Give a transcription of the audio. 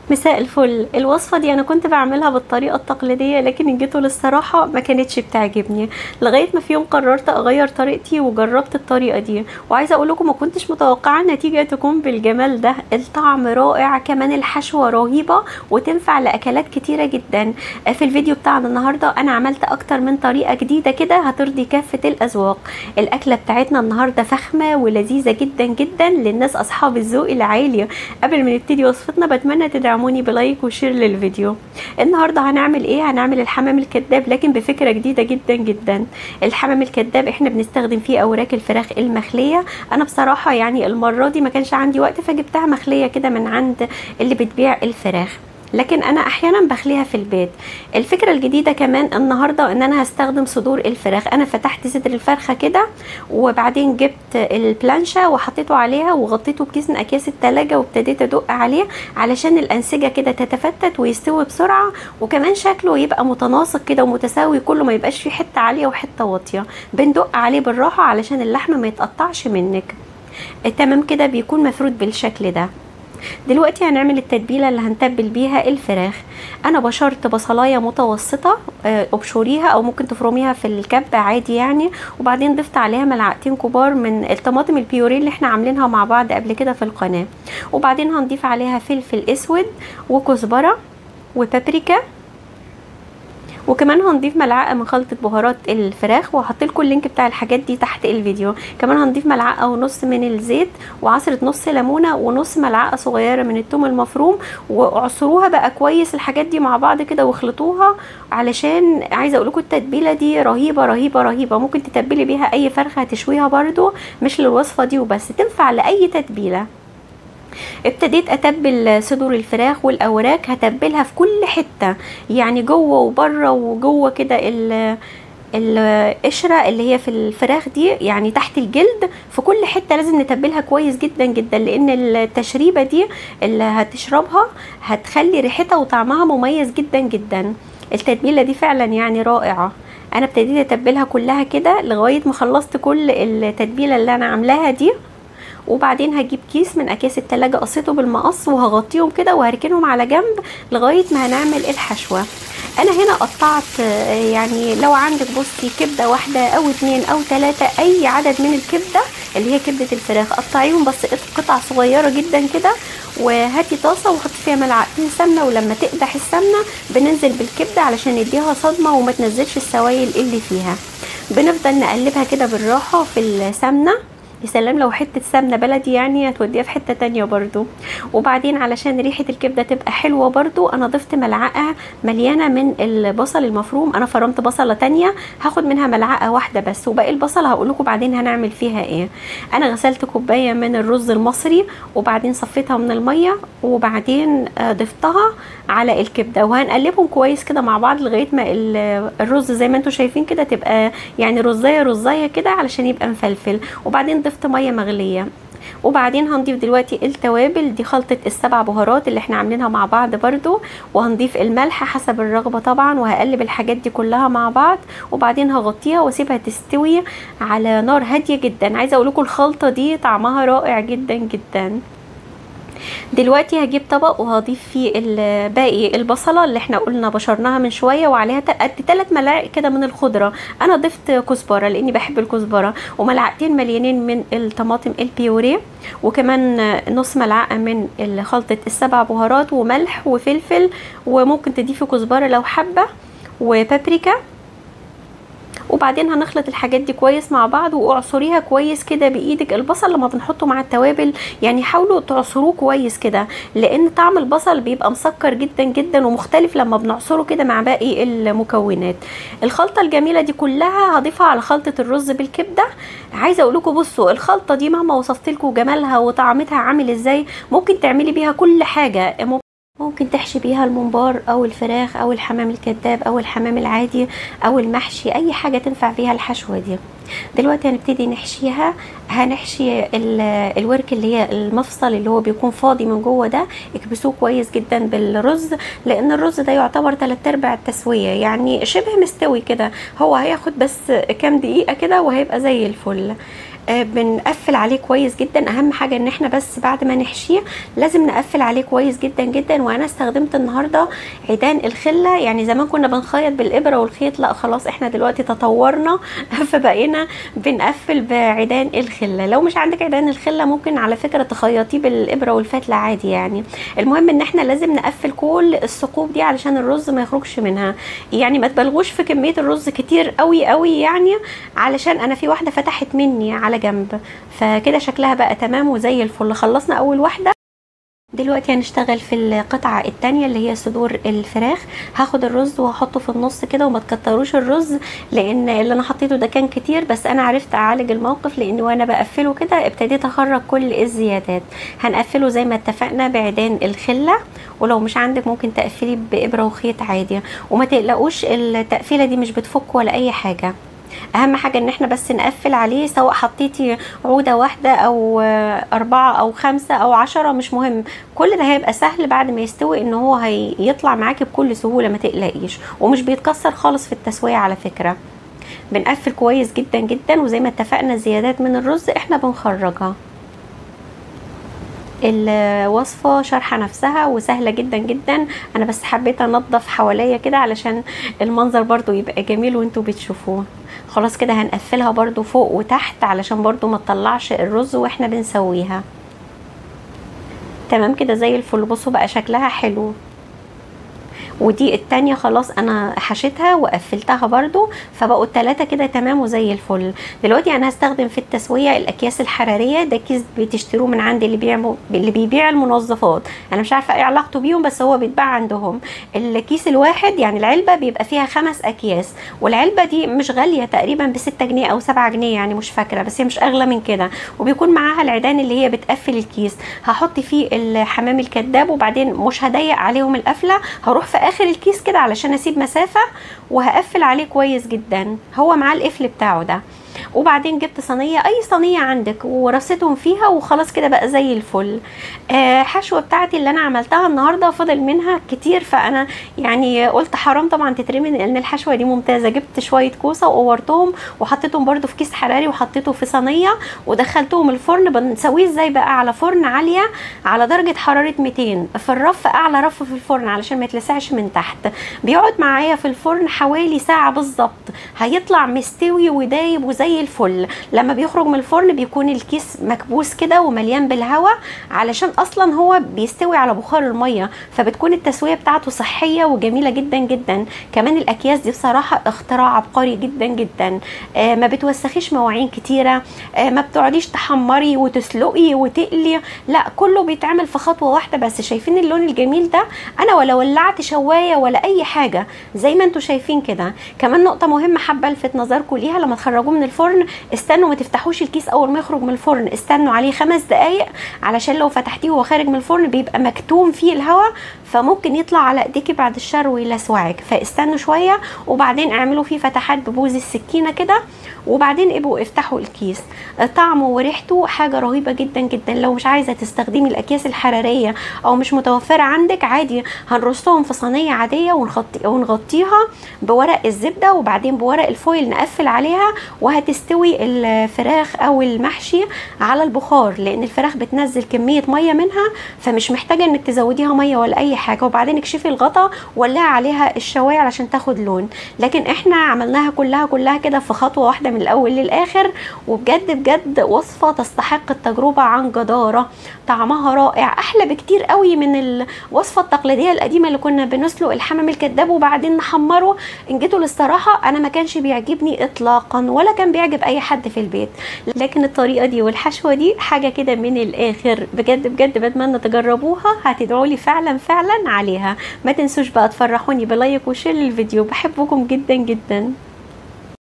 مساء الفل الوصفة دي أنا كنت بعملها بالطريقة التقليدية لكن جيتوا للصراحة ما كانتش بتعجبني لغاية ما في يوم قررت أغير طريقتي وجربت الطريقة دي وعايزة أقول لكم ما كنتش متوقعة النتيجة تكون بالجمال ده الطعم رائع كمان الحشوة رهيبة وتنفع لأكلات كتيرة جدا في الفيديو بتاعنا النهاردة أنا عملت أكتر من طريقة جديدة كده هترضي كافة الأذواق الأكلة بتاعتنا النهاردة فخمة ولذيذة جدا جدا للناس أصحاب الذوق العالي قبل ما نبتدي وصفتنا بتمنى تدعموا دعموني بلايك وشير للفيديو النهارده هنعمل ايه هنعمل الحمام الكذاب لكن بفكره جديده جدا جدا الحمام الكذاب احنا بنستخدم فيه اوراق الفراخ المخليه انا بصراحه يعني المره دي ما كانش عندي وقت فجبتها مخليه كده من عند اللي بتبيع الفراخ لكن انا احيانا بخليها في البيت الفكره الجديده كمان النهارده ان انا هستخدم صدور الفراخ انا فتحت صدر الفرخه كده وبعدين جبت البلانشه وحطيته عليها وغطيته بكيس من اكياس التلاجة وابتديت ادق عليه علشان الانسجه كده تتفتت ويستوي بسرعه وكمان شكله يبقى متناسق كده ومتساوي كله ما يبقاش فيه حته عاليه وحته واطيه بندق عليه بالراحه علشان اللحم ما يتقطعش منك تمام كده بيكون مفرود بالشكل ده دلوقتي هنعمل التتبيله اللي هنتبل بيها الفراخ انا بشرت بصلايه متوسطه ابشريها او ممكن تفرميها في الكب عادي يعني وبعدين ضفت عليها ملعقتين كبار من الطماطم البيوري اللي احنا عاملينها مع بعض قبل كده في القناه وبعدين هنضيف عليها فلفل اسود وكزبره وبابريكا وكمان هنضيف ملعقه من خلطه بهارات الفراخ وهحط لكم اللينك بتاع الحاجات دي تحت الفيديو كمان هنضيف ملعقه ونص من الزيت وعصره نص ليمونه ونص ملعقه صغيره من الثوم المفروم واعصروها بقى كويس الحاجات دي مع بعض كده واخلطوها علشان عايزه اقول لكم التتبيله دي رهيبه رهيبه رهيبه ممكن تتبلي بيها اي فرخه هتشويها برده مش للوصفه دي وبس تنفع لاي تتبيله ابتديت اتبل صدور الفراخ والاوراق هتبلها في كل حته يعني جوه وبره وجوه كده القشره اللي هي في الفراخ دي يعني تحت الجلد في كل حته لازم نتبلها كويس جدا جدا لان التشريبه دي اللي هتشربها هتخلي ريحتها وطعمها مميز جدا جدا التتبيله دي فعلا يعني رائعه انا ابتديت اتبلها كلها كده لغايه ما خلصت كل التتبيله اللي انا عاملاها دي وبعدين هجيب كيس من اكياس التلاجة قصيته بالمقص وهغطيهم كده وهركنهم على جنب لغايه ما هنعمل الحشوه انا هنا قطعت يعني لو عندك بصي كبده واحده او اتنين او تلاته اي عدد من الكبده اللي هي كبده الفراخ قطعيهم بس قطع صغيره جدا كده وهاتي طاسه وحطي فيها ملعقتين سمنه ولما تقدح السمنه بننزل بالكبده علشان نديها صدمه وما تنزلش السوائل اللي فيها بنفضل نقلبها كده بالراحه في السمنه يا سلام لو حته سمنه بلدي يعني هتوديها في حته تانية برضو وبعدين علشان ريحه الكبده تبقى حلوه برضو انا ضفت ملعقه مليانه من البصل المفروم انا فرمت بصله تانية هاخد منها ملعقه واحده بس وباقي البصله هقول لكم بعدين هنعمل فيها ايه انا غسلت كوبايه من الرز المصري وبعدين صفيتها من الميه وبعدين ضفتها على الكبده وهنقلبهم كويس كده مع بعض لغايه ما الرز زي ما انتم شايفين كده تبقى يعني رزايه رزايه كده علشان يبقى مفلفل وبعدين ضفت ميه مغليه وبعدين هنضيف دلوقتي التوابل دي خلطة السبع بهارات اللي احنا عاملينها مع بعض برضو وهنضيف الملح حسب الرغبة طبعا وهقلب الحاجات دي كلها مع بعض وبعدين هغطيها واسيبها تستوي على نار هادية جدا عايزة اقول لكم الخلطة دي طعمها رائع جدا جدا دلوقتي هجيب طبق وهضيف فيه باقي البصله اللي احنا قلنا بشرناها من شويه وعليها قد 3 ملاعق كده من الخضره انا ضفت كزبره لاني بحب الكزبره وملعقتين مليانين من الطماطم البيوريه وكمان نص ملعقه من خلطه السبع بهارات وملح وفلفل وممكن تضيفي كزبره لو حابه وبابريكا وبعدين هنخلط الحاجات دي كويس مع بعض واعصريها كويس كده بايدك البصل لما بنحطه مع التوابل يعني حاولوا تعصروه كويس كده لان طعم البصل بيبقى مسكر جدا جدا ومختلف لما بنعصره كده مع باقي المكونات الخلطه الجميله دي كلها هضيفها على خلطه الرز بالكبده عايزه اقول لكم بصوا الخلطه دي مهما وصفت لكم جمالها وطعمتها عامل ازاي ممكن تعملي بيها كل حاجه ممكن تحشي بيها الممبار او الفراخ او الحمام الكذاب او الحمام العادي او المحشي اي حاجه تنفع فيها الحشوه دي دلوقتي هنبتدي نحشيها هنحشي الورك اللي هي المفصل اللي هو بيكون فاضي من جوه ده اكبسوه كويس جدا بالرز لان الرز ده يعتبر 3 ارباع التسويه يعني شبه مستوي كده هو هياخد بس كام دقيقه كده وهيبقى زي الفل آه بنقفل عليه كويس جدا اهم حاجه ان احنا بس بعد ما نحشيه لازم نقفل عليه كويس جدا جدا وانا استخدمت النهارده عيدان الخله يعني زمان كنا بنخيط بالابره والخيط لا خلاص احنا دلوقتي تطورنا فبقينا بنقفل بعيدان الخله لو مش عندك عيدان الخله ممكن على فكره تخيطيه بالابره والفتله عادي يعني المهم ان احنا لازم نقفل كل الثقوب دي علشان الرز ما يخرجش منها يعني ما تبالغوش في كميه الرز كتير قوي قوي يعني علشان انا في واحده فتحت مني على جنب فكده شكلها بقى تمام وزي الفل خلصنا اول واحده دلوقتي هنشتغل في القطعة التانية اللي هي صدور الفراخ هاخد الرز وهحطه في النص كده وما تكتروش الرز لان اللي انا حطيته ده كان كتير بس انا عرفت اعالج الموقف لان وانا بقفله كده ابتديت اخرج كل الزيادات هنقفله زي ما اتفقنا بعيدان الخلة ولو مش عندك ممكن تقفلي بابرة وخيط عادي وما تقلقوش التقفيلة دي مش بتفك ولا اي حاجة اهم حاجه ان احنا بس نقفل عليه سواء حطيتي عوده واحده او اربعه او خمسه او عشرة مش مهم كل ده هيبقى سهل بعد ما يستوي ان هو هيطلع معاكي بكل سهوله ما تقلقيش ومش بيتكسر خالص في التسويه على فكره بنقفل كويس جدا جدا وزي ما اتفقنا الزيادات من الرز احنا بنخرجها الوصفة شارحة نفسها وسهلة جدا جدا انا بس حبيت انضف حواليا كده علشان المنظر برضو يبقى جميل وانتوا بتشوفوه خلاص كده هنقفلها برضو فوق وتحت علشان برضو ما تطلعش الرز واحنا بنسويها تمام كده زي الفل بصوا بقى شكلها حلو ودي التانية خلاص انا حشيتها وقفلتها برضو فبقوا التلاتة كده تمام وزي الفل دلوقتي انا هستخدم في التسوية الاكياس الحرارية ده كيس بتشتروه من عند اللي بيع اللي بيبيع المنظفات انا مش عارفة ايه علاقته بيهم بس هو بيتباع عندهم الكيس الواحد يعني العلبة بيبقى فيها خمس اكياس والعلبة دي مش غالية تقريبا بستة جنيه او سبعة جنيه يعني مش فاكرة بس هي مش اغلى من كده وبيكون معاها العيدان اللي هي بتقفل الكيس هحط فيه الحمام الكداب وبعدين مش هضيق عليهم القفلة هروح في اخر الكيس كده علشان اسيب مسافه وهقفل عليه كويس جدا هو معاه القفل بتاعه ده وبعدين جبت صينيه اي صينيه عندك ورصيتهم فيها وخلاص كده بقى زي الفل آه حشوه بتاعتي اللي انا عملتها النهارده فضل منها كتير فانا يعني قلت حرام طبعا تترمي لان الحشوه دي ممتازه جبت شويه كوسه وقورتهم وحطيتهم برده في كيس حراري وحطيته في صينيه ودخلتهم الفرن بنسويه ازاي بقى على فرن عاليه على درجه حراره 200 في الرف اعلى رف في الفرن علشان ما يتلسعش من تحت بيقعد معايا في الفرن حوالي ساعه بالظبط هيطلع مستوي ودايب وزي زي الفل لما بيخرج من الفرن بيكون الكيس مكبوس كده ومليان بالهواء علشان اصلا هو بيستوي على بخار الميه فبتكون التسويه بتاعته صحيه وجميله جدا جدا كمان الاكياس دي بصراحه اختراع عبقري جدا جدا آه ما بتوسخيش مواعين كتيره آه ما بتقعديش تحمري وتسلقي وتقلي لا كله بيتعمل في خطوه واحده بس شايفين اللون الجميل ده انا ولا ولعت شوايه ولا اي حاجه زي ما انتم شايفين كده كمان نقطه مهمه حابه الفت نظركم ليها لما تخرجوه من الفرن استنوا ما تفتحوش الكيس اول ما يخرج من الفرن استنوا عليه خمس دقايق علشان لو فتحتيه وهو خارج من الفرن بيبقى مكتوم فيه الهواء فممكن يطلع على ايديكي بعد الشر ويلسوعك فاستنوا شويه وبعدين اعملوا فيه فتحات ببوز السكينه كده وبعدين ابقوا افتحوا الكيس طعمه وريحته حاجه رهيبه جدا جدا لو مش عايزه تستخدمي الاكياس الحراريه او مش متوفره عندك عادي هنرصهم في صينيه عاديه ونغطي ونغطيها بورق الزبده وبعدين بورق الفويل نقفل عليها وهتستوي الفراخ او المحشي على البخار لان الفراخ بتنزل كميه ميه منها فمش محتاجه انك تزوديها ميه ولا اي حاجه وبعدين اكشفي الغطا ولعي عليها الشوايه علشان تاخد لون لكن احنا عملناها كلها كلها كده في خطوه واحده من الاول للاخر وبجد بجد وصفه تستحق التجربه عن جداره طعمها رائع احلى بكتير قوي من الوصفه التقليديه القديمه اللي كنا بنسلق الحمام الكداب وبعدين نحمره ان جيتوا للصراحه انا ما كانش بيعجبني اطلاقا ولا كان بيعجب اي حد في البيت لكن الطريقه دي والحشوه دي حاجه كده من الاخر بجد بجد بتمنى تجربوها هتدعوا لي فعلا فعلا عليها ما تنسوش بقى تفرحوني بلايك وشير للفيديو بحبكم جدا جدا